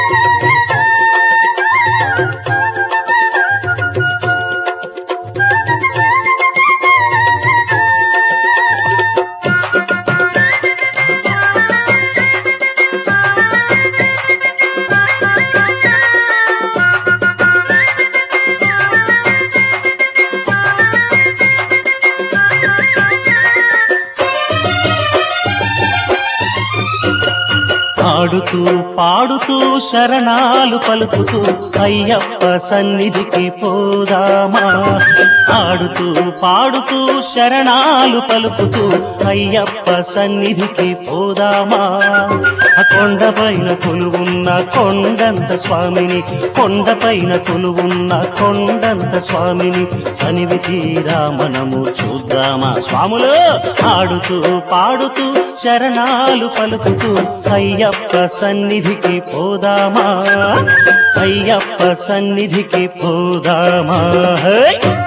ఆడుతూ పాడుతూ శరణాలు పలుకుతూ అయ్యప్ప సన్నిధికి పోదామా ఆడుతూ పాడుతూ శరణాలు పలుకుతూ అయ్యప్ప సన్నిధికి పోదామా ఆ కొండపైన కొలువున్న కొండంత స్వామిని కొండపైన కొలువున్న కొండంత స్వామిని సనివి తీరా మనము చూద్దామా స్వాములు ఆడుతూ పాడుతూ శరణాలు పలుకుతూ అయ్యప్ప సన్నిధికి పోదామా అయ్యప్ప సన్నిధికి పోదామా హే!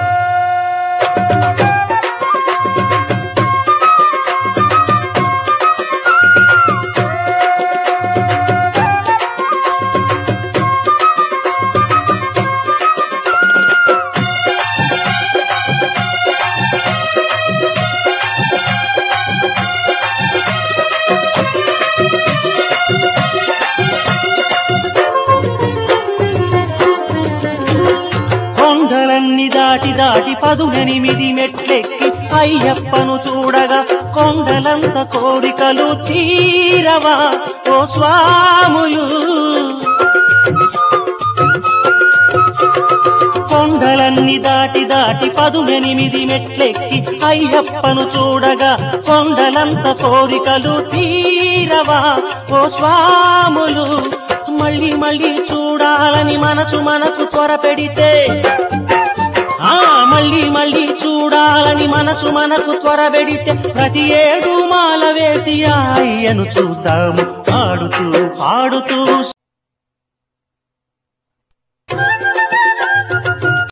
కొండలన్నీ దాటి దాటి పదునెనిమిది మెట్లెక్కి అయ్యప్పను చూడగా కొండలంత కోరికలు తీరవా ఓ స్వాములు కొండలన్నీ దాటి దాటి పదునెనిమిది మెట్లెక్కి అయ్యప్పను చూడగా కొండలంత కోరికలు తీరవా ఓ స్వాములు మళ్ళీ మళ్ళీ చూడాలని మనసు మనకు త్వర పెడితే ఆ మళ్ళీ మళ్ళీ చూడాలని మనసు మనకు త్వర పెడితే ప్రతి ఏడు మాల వేసి ఆ అయ్యను చూద్దాము పాడుతూ పాడుతూ